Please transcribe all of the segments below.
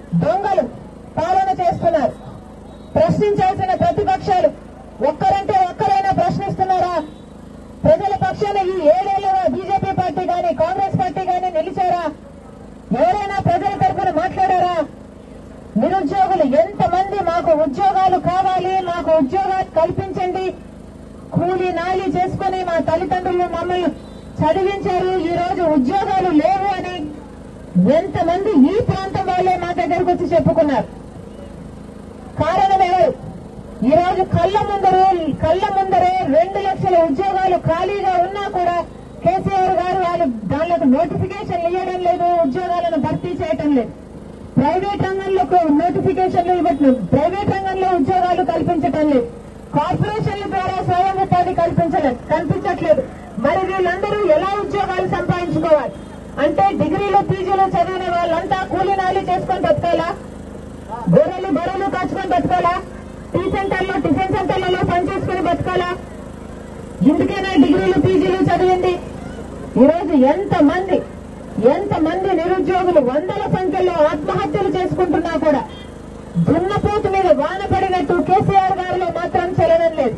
దొంగలు పాలన చేస్తున్నారు ప్రశ్నించాల్సిన ప్రతిపక్షాలు ఒక్కరంటే ఒక్కరైనా ప్రశ్నిస్తున్నారా ప్రజల పక్షాన ఈ ఏడేళ్లుగా బీజేపీ పార్టీ గాని కాంగ్రెస్ పార్టీ గాని నిలిచారా ఎవరైనా ప్రజల తరఫున మాట్లాడారా నిరుద్యోగులు ఎంతమంది మాకు ఉద్యోగాలు కావాలి మాకు ఉద్యోగాలు కల్పించండి కూలీ నాలి చేసుకుని మా తల్లిదండ్రులు మమ్మల్ని చదివించారు ఈ రోజు ఉద్యోగాలు లేవు అని ఎంతమంది ఈ ప్రాంతం వాళ్ళే మా దగ్గరకు వచ్చి చెప్పుకున్నారు కారణం ఎవరు ఈ రోజు కళ్ళ ముందరు కళ్ళ ముందరే రెండు లక్షల ఉద్యోగాలు ఖాళీగా ఉన్నా కూడా కేసీఆర్ గారు వాళ్ళు దానిలకు నోటిఫికేషన్ ఇవ్వడం లేదు ఉద్యోగాలను భర్తీ చేయటం లేదు ప్రైవేట్ రంగంలో నోటిఫికేషన్లు ఇవ్వట్లేదు ప్రైవేట్ రంగంలో ఉద్యోగాలు కల్పించటం లేదు కార్పొరేషన్ల ద్వారా స్వయం ఉపాధి కల్పించలేదు కల్పించట్లేదు మరి వీళ్ళందరూ ఎలా ఉద్యోగాలు సంపాదించుకోవాలి అంటే డిగ్రీలు పీజీలు చదివిన వాళ్ళంతా కూలీనాలు చేసుకొని బతకాలా గొర్రెలు గొర్రెలు కాచుకొని బతకాలా టీ సెంటర్లో టిఫిన్ సెంటర్లలో పనిచేసుకుని బతకాలా ఇందుకేనా డిగ్రీలు పీజీలు చదివింది ఈరోజు ఎంత మంది ఎంత మంది నిరుద్యోగులు వందల సంఖ్యలో ఆత్మహత్యలు చేసుకుంటున్నా కూడా దున్నపోతు మీద వాన పడినట్టు కేసీఆర్ గారిలో మాత్రం చలనం లేదు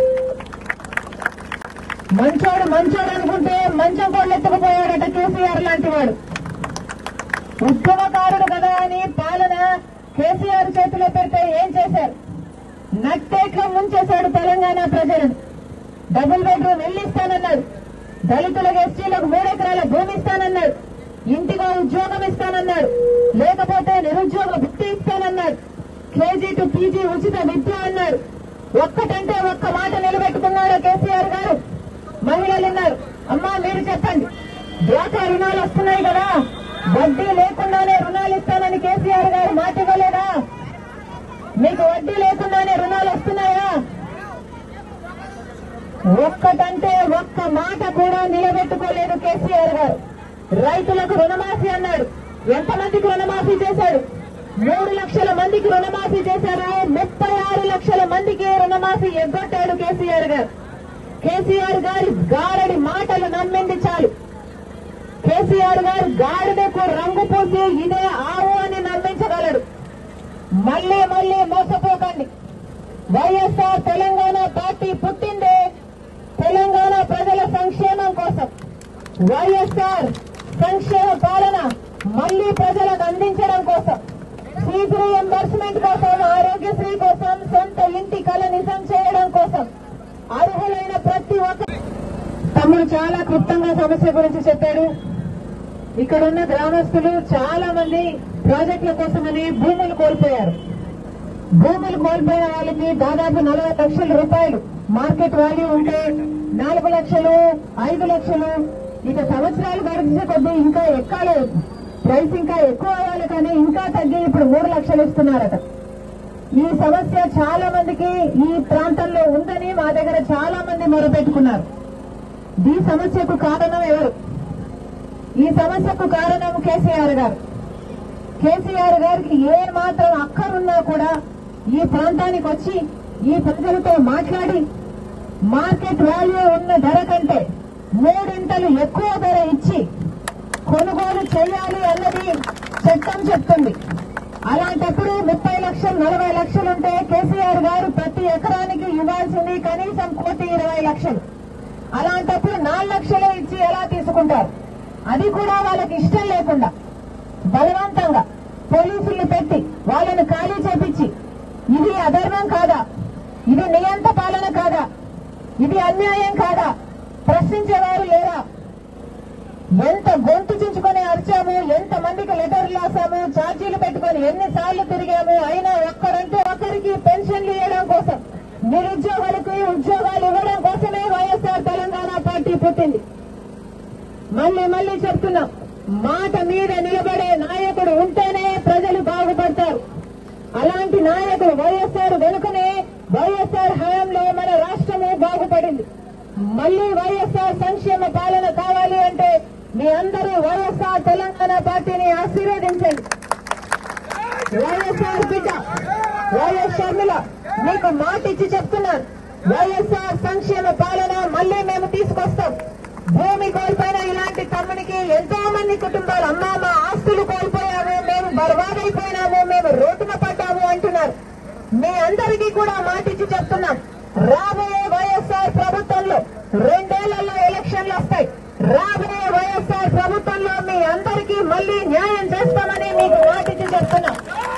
మంచోడు మంచోడు అనుకుంటే మంచం కోళ్ళు ఎత్తుకుపోయాడట కేసీఆర్ లాంటి వాడు ఉద్యమకారుడు కదా అని పాలన కేసీఆర్ చేతిలో పెడితే ఏం చేశారు నట్టేట్లో ముంచేశాడు తెలంగాణ ప్రజలను డబుల్ బెడ్రూమ్ ఇల్లు ఇస్తానన్నాడు దళితులకు ఎస్టీలకు మూడెకరాల భూమి ఇస్తానన్నాడు ఇంటిగా ఉద్యోగం ఇస్తానన్నాడు లేకపోతే నిరుద్యోగ వృత్తి ఇస్తానన్నాడు కేజీ టు పీజీ ఉచిత విద్య అన్నాడు ఒక్కటంటే ఒక్క మాట నిలబెట్టుకున్నాడు కేసీఆర్ గారు మహిళలు ఉన్నారు అమ్మా మీరు చెప్పండి డ్వాక్రా రుణాలు వస్తున్నాయి కదా వడ్డీ లేకుండానే రుణాలు ఇస్తానని కేసీఆర్ గారు మాట ఇవ్వలేదా మీకు వడ్డీ లేకుండానే రుణాలు వస్తున్నాయా ఒక్కటంటే ఒక్క మాట కూడా నిలబెట్టుకోలేదు కేసీఆర్ గారు రైతులకు రుణమాఫీ అన్నాడు ఎంతమందికి రుణమాఫీ చేశాడు మూడు లక్షల మందికి రుణమాఫీ చేశారు ముప్పై ఆరు లక్షల మందికి రుణమాఫీ ఎగ్గొట్టాడు కేసీఆర్ గారు కేసీఆర్ గారి గారడి మాటలు నమ్మింది చాలు కేసీఆర్ గారు గాడిదకు రంగు పూసి ఇదే ఆవు అని నమ్మించగలడు మళ్ళీ మళ్ళీ మోసపోకండి వైఎస్ఆర్ తెలంగాణ పార్టీ పుట్టిందే తెలంగాణ ప్రజల సంక్షేమం కోసం వైఎస్ఆర్ సంక్షేమ పాలన మళ్లీ ప్రజలకు అందించడం కోసం ఫీజు రియంబర్స్మెంట్ కోసం ఆరోగ్యశ్రీ కోసం సొంత ఇంటి కల నిజం చేయడం కోసం అర్హులైన ప్రతి ఒక్క తమ్ముడు చాలా క్లుప్తంగా సమస్య గురించి చెప్పాడు ఇక్కడున్న గ్రామస్తులు చాలా మంది ప్రాజెక్టుల కోసమని భూములు కోల్పోయారు భూములు కోల్పోయిన వాళ్ళకి దాదాపు నలభై లక్షల రూపాయలు మార్కెట్ వాల్యూ ఉంటే నాలుగు లక్షలు ఐదు లక్షలు ఇక సంవత్సరాలు గడిచే కొద్దీ ఇంకా ఎక్కాలి ప్రైస్ ఇంకా ఎక్కువ అవ్వాలి కానీ ఇంకా తగ్గి ఇప్పుడు మూడు లక్షలు ఇస్తున్నారట ఈ సమస్య చాలా మందికి ఈ ప్రాంతంలో ఉందని మా దగ్గర చాలా మంది మొరపెట్టుకున్నారు ఈ సమస్యకు కారణం ఎవరు ఈ సమస్యకు కారణం కేసీఆర్ గారు కేసీఆర్ గారికి ఏ మాత్రం అక్కరున్నా కూడా ఈ ప్రాంతానికి వచ్చి ఈ ప్రజలతో మాట్లాడి మార్కెట్ వాల్యూ ఉన్న ధర కంటే మూడింతలు ఎక్కువ ధర ఇచ్చి కొనుగోలు చేయాలి అన్నది చట్టం చెప్తుంది అలాంటప్పుడు ముప్పై లక్షలు నలభై లక్షలుంటే కేసీఆర్ గారు ప్రతి ఎకరానికి ఇవ్వాల్సింది కనీసం కోటి ఇరవై లక్షలు అలాంటప్పుడు నాలుగు లక్షలు ఇచ్చి ఎలా తీసుకుంటారు అది కూడా వాళ్ళకి ఇష్టం లేకుండా బలవంతంగా పోలీసుల్ని పెట్టి వాళ్ళని ఖాళీ చేపించి ఇది అధర్మం కాదా ఇది నియంత పాలన కాదా ఇది అన్యాయం కాదా ప్రశ్నించేవారు లేరా ఎంత గొంతు చించుకొని అరిచాము ఎంత మందికి లెటర్లు రాసాము ఛార్జీలు పెట్టుకొని ఎన్నిసార్లు తిరిగాము అయినా ఒక్కరంటే ఒక్కరికి పెన్షన్లు ఇవ్వడం కోసం నిరుద్యోగులకు ఉద్యోగాలు ఇవ్వడం కోసమే వైఎస్ఆర్ తెలంగాణ పార్టీ పుట్టింది మళ్ళీ మళ్ళీ చెప్తున్నాం మాట మీద నిలబడే నాయకుడు ఉంటేనే ప్రజలు బాగుపడతారు అలాంటి నాయకుడు వైఎస్ఆర్ వెనుకనే వైఎస్ఆర్ హయాంలో మన రాష్ట్రము బాగుపడింది మళ్ళీ వైఎస్ఆర్ సంక్షేమ పాలన కావాలి అంటే మీ అందరూ వైఎస్ఆర్ తెలంగాణ పార్టీని ఆశీర్వదించండి వైఎస్ఆర్ బిడ్డ వైఎస్ షర్మిల మీకు మాట ఇచ్చి చెప్తున్నాను వైఎస్ఆర్ సంక్షేమ పాలన మళ్ళీ మేము తీసుకొస్తాం భూమి కోల్పోయిన ఇలాంటి తమ్మునికి ఎంతో మంది కుటుంబాలు అమ్మా మా ఆస్తులు కోల్పోయాము మేము బర్బాదైపోయినాము అందరికీ కూడా మాటిచ్చి చెప్తున్నాం రాబోయే వైఎస్ఆర్ ప్రభుత్వంలో రెండేళ్లలో ఎలక్షన్లు వస్తాయి రాబోయే వైఎస్ఆర్ ప్రభుత్వంలో మీ అందరికీ మళ్ళీ న్యాయం చేస్తామని మీకు మాటిచ్చి చెప్తున్నాం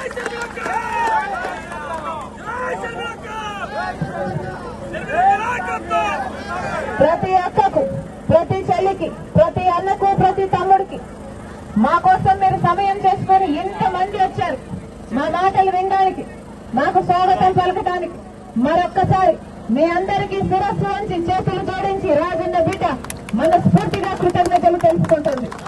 ప్రతి అక్కకు ప్రతి చెల్లికి ప్రతి అన్నకు ప్రతి తమ్ముడికి మా కోసం మీరు సమయం చేసుకొని ఇంతమంది వచ్చారు మా మాటలు వినడానికి మాకు స్వాగతం పలకడానికి మరొక్కసారి మీ అందరికీ శిరస్సు వంచి చేతులు జోడించి రాజన్న బిడ్డ మనస్ఫూర్తిగా కృతజ్ఞతలు తెలుసుకుంటుంది